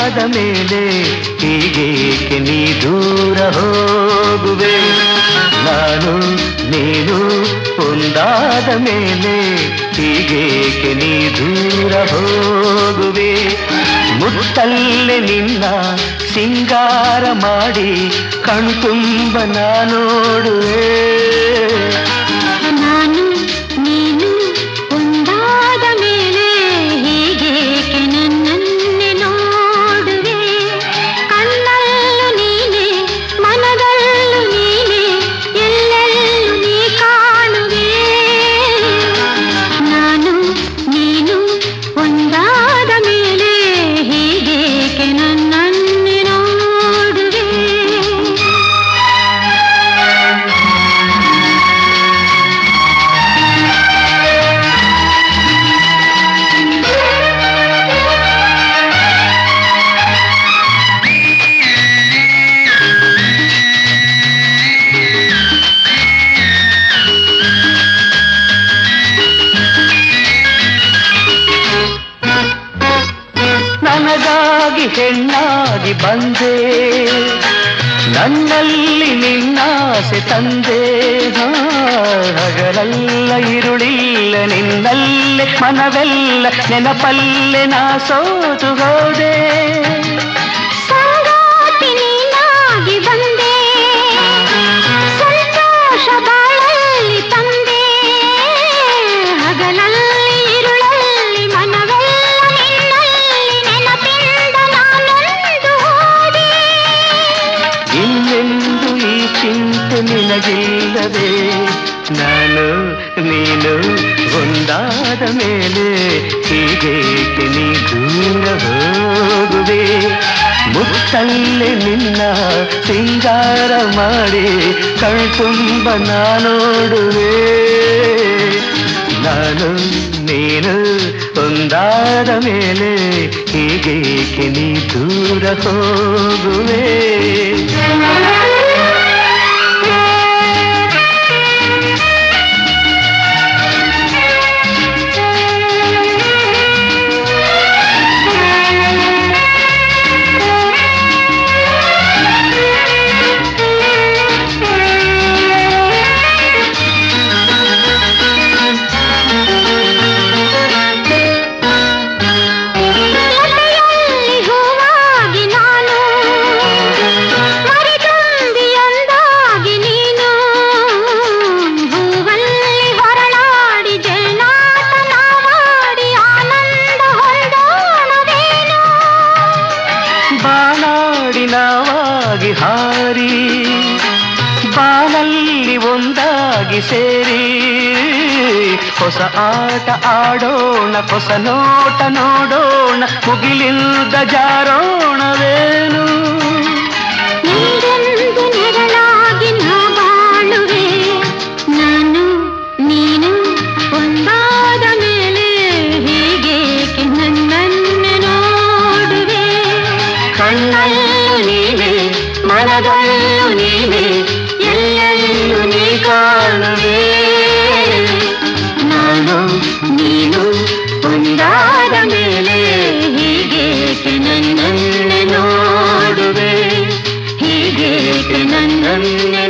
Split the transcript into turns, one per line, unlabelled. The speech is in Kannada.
ಒಂದಾದ ಮೇಲೆ ಹೀಗೇಕೆ ನೀ ದೂರ ಹೋಗುವೆ ನಾನು ನೀನು ಒಂದಾದ ಮೇಲೆ ಹೀಗೇಕೆ ನೀ ದೂರ ಹೋಗುವೆ ಮುತ್ತಲ್ಲೇ ನಿನ್ನ ಸಿಂಗಾರ ಮಾಡಿ ಕಣ್ತುಂಬ ನೋಡುವೆ
ನಾನು ನೀನು ಒಂದಾದ ಮೇಲೆ ಹೀಗೇಕೆ ನನ್ನನ್ನೇ ನೋಡುವೆ ಕಣ್ಣಲ್ಲೂ ನೀನೆ ಮನದಲ್ಲೂ ನೀನೆ ಎಲ್ಲೆಲ್ಲೂ ನೀ ಕಾಣುವೆ ನಾನು ನೀನು ಒಂದಾದ ಮೇಲೆ ಹೀಗೇಕೆ ನನ್ನನ್ನೇ ನೋಡುವೆ
ನನಗಾಗಿ ಹೆಣ್ಣಾಗಿ ಬಂದೆ ನನ್ನಲ್ಲಿ ನಿನ್ನಾಸೆ ತಂದೆ ಹಾ, ಹಗಲೆಲ್ಲ ಇರುಳಿಲ್ಲ ನಿನ್ನಲ್ಲೇ ಮನವೆಲ್ಲ ನೆನಪಲ್ಲೇ ನಾ ಸೋತು ಹೋದೆ
ಸಂಗಾತಿ ನೀನಾಗಿ ಬಂದೆ ಸಂತೋಷ ಬಾಳಲ್ಲಿ ತಂದೆ ಹಗಲಲ್ಲಿ ಇರುಳಲ್ಲಿ ಮನವೆಲ್ಲ ನಿನ್ನಲ್ಲಿ ನೆನಪಿಂದ ನಾನೊಂದು ಹೋದೆ
ಇನ್ನೆಂದು ಈ ಚಿಂತೆ ನಿನಗಿಲ್ಲದೆ ನಾನು ನೀನು ಒಂದಾದ ಮೇಲೆ ಹೀಗೇಕೆ ನೀ ದೂರ ಹೋಗುವೆ ಮುತ್ತಲ್ಲೇ ನಿನ್ನ ಸಿಂಗಾರ ಮಾಡಿ ಕಣ್ತುಂಬ ನಾನೋಡುವೆ ನಾನು ನೀನು ಒಂದಾದ ಮೇಲೆ ಹೀಗೇಕೆ ನೀ ದೂರ ಹೋಗುವೆ
ಲತೆಯಲ್ಲಿ ಹೂವಾಗಿ ನಾನು ಮರಿದುಂಬಿಯೊಂದಾಗಿ ನೀನು ಹೂವಲ್ಲಿ ಹೊರಳಾಡಿ ಜೇನಾಟನ ಮಾಡಿ ಆನಂದ ಹೊಂದೋಣವೇನು
ಬಾನಾಡಿ ನಾವಾಗಿ ಹಾರಿ ಬಾನಲ್ಲಿ ಒಂದಾಗಿ ಸೇರಿ ಹೊಸ ಆಟ ಆಡೋಣ ಹೊಸ ನೋಟ ನೋಡೋಣ ಮುಗಿಲಿಲ್ದ ಜಾರೋಣವೇನು
ನೀರೆಂದು ನೆರಳಾಗಿ ನಾ ಬಾಳುವೆ ನಾನು ನೀನು ಒಂದಾದ ಮೇಲೆ ಹೀಗೇಕೆ ನನ್ನನ್ನು ನೋಡುವೆ
ಕಣ್ಣಲ್ಲೂ ನೀನೆ ಮನದಲ್ಲೂ ನೀನೆ ಎಲ್ಲೆಲ್ಲೂ ನೀ ಕಾಣುವೆ ನಾನು ನೀನು ಒಂದಾದ ಮೇಲೆ ಹೀಗೇಕೆ ನನ್ನನ್ನೇ ನೋಡುವೆ ಹೀಗೇಕೆ ನನ್ನನ್ನೇ